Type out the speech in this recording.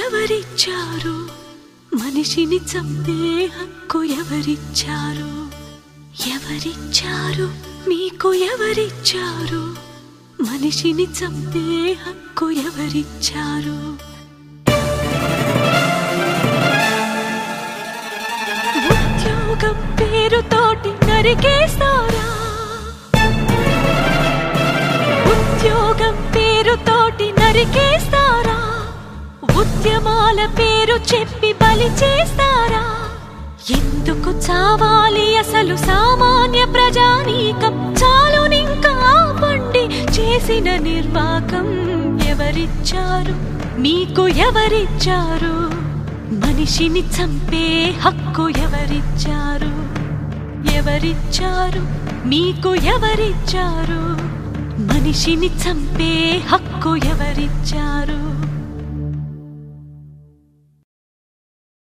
ఎవరిచ్చారు మనిషిని చంపే హక్కు ఎవరిచ్చారు ఎవరిచ్చారు మీకు ఎవరిచ్చారు మనిషిని చంపే హక్కు ఎవరిచ్చారు ఉద్యోగం పేరుతోటి నరికేస్తారా ఉద్యోగం పేరుతోటి నరికేస్తారా ఉద్యమాల పేరు చెప్పి బలి చేస్తారా ఎందుకు చావాలి అసలు సామాన్య ప్రజానీకం చాలునింకా ఆపండి చేసిన నిర్వాకం ఎవరిచ్చారు మీకు ఎవరిచ్చారు మనిషిని చంపే హక్కు ఎవరిచ్చారు ఎవరిచ్చారు మీకు ఎవరిచ్చారు మనిషిని చంపే హక్కు ఎవరిచ్చారు